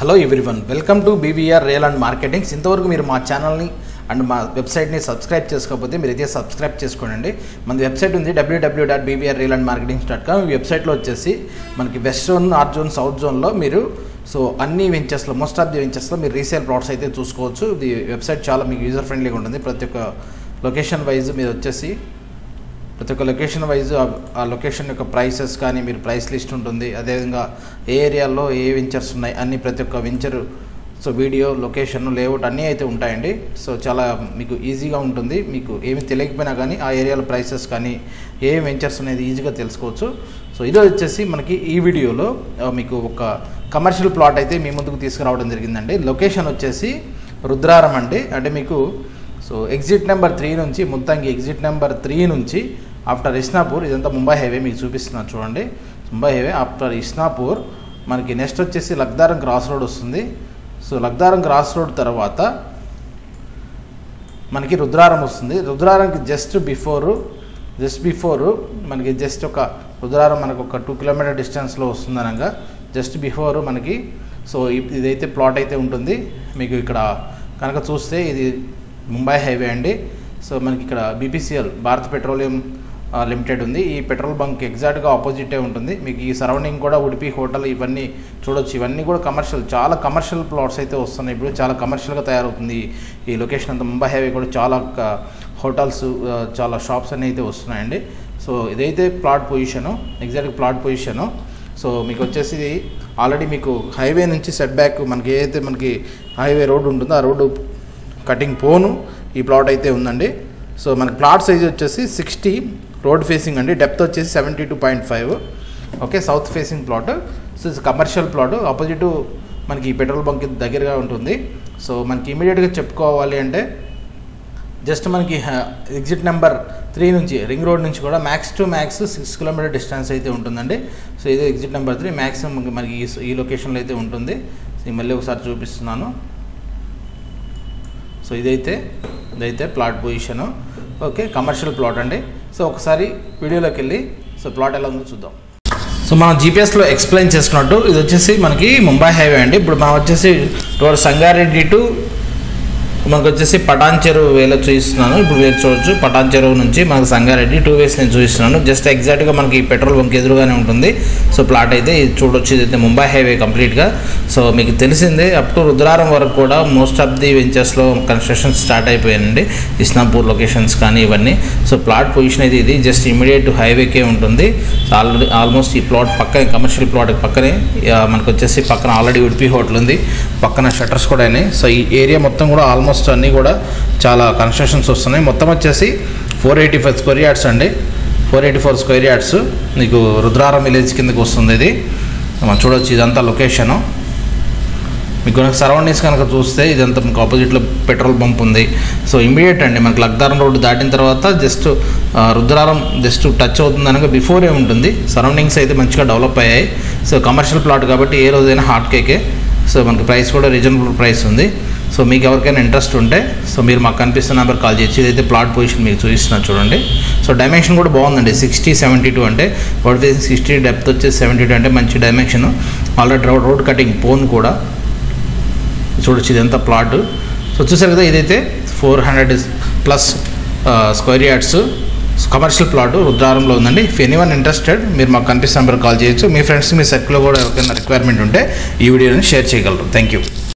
hello everyone welcome to BVR real and marketings ఇంతవరకు మీరు మా ఛానల్ని అండ్ మా వెబ్సైట్ని సబ్స్క్రైబ్ చేసుకోకపోతే మీరు అయితే సబ్స్క్రైబ్ చేసుకోండి మన వెబ్సైట్ ఉంది WWW dot BVR real and marketings dot com ఈ వెబ్సైట్లో వచ్చేసి మనకి west zone north zone south జోన్లో మీరు సో అన్ని వెంచర్స్లో మోస్ట్ ఆఫ్ ది వెంచర్స్లో మీరు రీసేల్ ప్లాట్స్ అయితే చూసుకోవచ్చు ఇది వెబ్సైట్ చాలా మీకు యూజర్ ఫ్రెండ్లీగా ఉంటుంది ప్రతి ఒక్క లొకేషన్ వైజ్ మీరు వచ్చేసి ప్రతి ఒక్క లొకేషన్ వైజ్ ఆ లొకేషన్ యొక్క ప్రైసెస్ కానీ మీరు ప్రైస్ లిస్ట్ ఉంటుంది అదేవిధంగా ఏ ఏరియాలో ఏ వెంచర్స్ ఉన్నాయి అన్ని ప్రతి ఒక్క venture so video location layout అన్నీ అయితే ఉంటాయండి సో చాలా మీకు ఈజీగా ఉంటుంది మీకు ఏమి తెలియకపోయినా కానీ ఆ ఏరియాలో ప్రైసెస్ కానీ ఏ వెంచర్స్ అనేది ఈజీగా తెలుసుకోవచ్చు సో ఇది వచ్చేసి మనకి ఈ వీడియోలో ఆ, మీకు ఒక కమర్షియల్ ప్లాట్ అయితే మీ ముందుకు తీసుకురావడం జరిగిందండి లొకేషన్ వచ్చేసి రుద్రారం అండి అంటే మీకు సో ఎగ్జిట్ నెంబర్ త్రీ నుంచి మొత్తానికి ఎగ్జిట్ నెంబర్ త్రీ నుంచి ఆఫ్టర్ ఇస్నాపూర్ ఇదంతా ముంబై హైవే మీకు చూపిస్తున్నాను చూడండి ముంబై హైవే ఆఫ్టర్ ఇస్నాపూర్ మనకి నెక్స్ట్ వచ్చేసి లగ్దారం క్రాస్ రోడ్ వస్తుంది సో లగ్దారం క్రాస్ రోడ్ తర్వాత మనకి రుద్రారం వస్తుంది రుద్రారంకి జస్ట్ బిఫోర్ జస్ట్ బిఫోర్ మనకి జస్ట్ ఒక రుద్రారం మనకు ఒక టూ కిలోమీటర్ డిస్టెన్స్లో వస్తుంది అనగా జస్ట్ బిఫోర్ మనకి సో ఇ- ఇదైతే ప్లాట్ అయితే ఉంటుంది మీకు ఇక్కడ కనుక చూస్తే ఇది ముంబై హైవే అండి సో మనకి ఇక్కడ బీపీసీఎల్ భారత్ పెట్రోలియం ఆ, లిమిటెడ్ ఉంది ఈ పెట్రోల్ బంక్ ఎగ్జాక్ట్గా ఆపోజిటే ఉంటుంది మీకు ఈ సరౌండింగ్ కూడా ఉడిపి హోటల్ ఇవన్నీ చూడొచ్చు ఇవన్నీ కూడా కమర్షియల్ చాలా కమర్షియల్ ప్లాట్స్ అయితే వస్తున్నాయి ఇప్పుడు చాలా కమర్షియల్గా తయారవుతుంది ఈ లొకేషన్ అంతా ముంబై హైవే కూడా చాలా క- హోటల్స్ ఆ, చాలా షాప్స్ అన్నీ అయితే వస్తున్నాయండి సో ఇదైతే plot position exact plot position so మీకు వచ్చేసి ఇది ఆల్రెడీ మీకు హైవే నుంచి సెట్ బ్యాక్ మనకి ఏదైతే మనకి హైవే రోడ్ ఉంటుందో ఆ రోడ్డు కటింగ్ పోను ఈ ప్లాట్ అయితే ఉందండి సో మనకి ప్లాట్ సైజ్ వచ్చేసి సిక్స్టీ రోడ్ ఫేసింగ్ అండి డెప్త్ వచ్చేసి seventy two point five okay south facing plot so ఇది కమర్షియల్ ప్లాట్ ఆపోజిట్ మనకి ఈ పెట్రోల్ బంక్ దగ్గరగా ఉంటుంది సో మనకి ఇమీడియట్గా చెప్పుకోవాలి అంటే జస్ట్ మనకి ఎగ్జిట్ నెంబర్ త్రీ నుంచి రింగ్ రోడ్ నుంచి కూడా max to max six kilometer distance అయితే ఉంటుందండి సో ఇది ఎగ్జిట్ నెంబర్ త్రీ మ్యాక్సిమం మనకి ఈ ఈ లొకేషన్లో అయితే ఉంటుంది సో ఇది మళ్ళీ ఒకసారి చూపిస్తున్నాను సో ఇదైతే ఇదైతే plot position okay commercial plot అండి సో ఒకసారి వీడియోలోకి వెళ్ళి సో ప్లాట్ ఎలా ఉందో చూద్దాం సో మనం జీపీఎస్లో ఎక్స్ప్లెయిన్ చేసుకున్నట్టు ఇది వచ్చేసి మనకి ముంబై హైవే అండి ఇప్పుడు మనం వచ్చేసి టువర్ సంగారెడ్డి టు మనకు వచ్చేసి పటాన్ చెరువు వేలో చూపిస్తున్నాను ఇప్పుడు మీరు చూడొచ్చు పటాన్ చెరువు నుంచి మనకు సంగారెడ్డి టూ వేస్ నేను చూపిస్తున్నాను జస్ట్ ఎగ్జాక్ట్గా మనకి పెట్రోల్ బంక్ ఎదురుగానే ఉంటుంది సో ప్లాట్ అయితే ఇది చూడొచ్చు ఇదైతే ముంబై హైవే కంప్లీట్గా సో మీకు తెలిసిందే అప్ టు రుద్రారం వరకు కూడా మోస్ట్ ఆఫ్ ది వెంచర్స్లో కన్స్ట్రక్షన్ స్టార్ట్ అయిపోయాయండి ఇస్నాపూర్ లొకేషన్స్ కానీ ఇవన్నీ సో ప్లాట్ పొజిషన్ అయితే ఇది జస్ట్ ఇమీడియట్ హైవేకే ఉంటుంది సో ఆల్రెడీ ఆల్మోస్ట్ ఈ ప్లాట్ పక్కనే కమర్షియల్ ప్లాట్ పక్కనే ఆ, మనకు వచ్చేసి పక్కన ఆల్రెడీ ఉడిపి హోటల్ ఉంది పక్కన షట్టర్స్ కూడా అయినాయి సో ఈ ఏరియా మొత్తం కూడా ఆల్మోస్ట్ అన్నీ కూడా చాలా కన్స్ట్రక్షన్స్ వస్తున్నాయి మొత్తం వచ్చేసి four eighty five square yards అండి four eighty four square yards మీకు రుద్రారం విలేజ్ కిందకి వస్తుంది ఇది మనం చూడొచ్చు ఇదంతా లొకేషను మీకు కనుక సరౌండింగ్స్ కనుక చూస్తే ఇదంతా మీకు ఆపోజిట్లో పెట్రోల్ బంప్ ఉంది సో ఇమీడియట్ అండి మనకి లగ్దారం రోడ్డు దాటిన తర్వాత జస్ట్ ఆ, రుద్రారం జస్ట్ టచ్ అవుతుంది అనగా బిఫోరే ఉంటుంది సరౌండింగ్స్ అయితే మంచిగా డెవలప్ అయ్యాయి సో కమర్షియల్ ప్లాట్ కాబట్టి ఏ రోజైనా హాట్ కేకే సో మనకి ప్రైస్ కూడా రీజనబుల్ ప్రైస్ ఉంది సో మీకు ఎవరికైనా ఇంట్రెస్ట్ ఉంటే సో మీరు మాకు కనిపిస్తున్న నెంబర్ కాల్ చేయొచ్చు ఇదైతే ప్లాట్ పొజిషన్ మీకు చూపిస్తున్నాను చూడండి సో డైమెన్షన్ కూడా బాగుందండి సిక్స్టీ సెవెంటీ టూ అంటే రోడ్ ఫేసింగ్ సిక్స్టీ డెప్త్ వచ్చేసి సెవెంటీ టూ అంటే మంచి dimension already road road cutting పోన్ కూడా చూడొచ్చు ఇదంతా ప్లాట్ సో చూసారు కదా ఇదైతే four hundred plus square yards commercial plot రుద్రారంలో ఉందండి ఇఫ్ ఎనీ వన్ ఇంట్రెస్టెడ్ మీరు మాకు కనిపిస్తున్న నెంబర్ కాల్ చేయొచ్చు మీ ఫ్రెండ్స్ మీ సర్కిల్లో కూడా ఎవరికైనా రిక్వైర్మెంట్ ఉంటే ఈ వీడియోని షేర్ చేయగలరు థ్యాంక్ యూ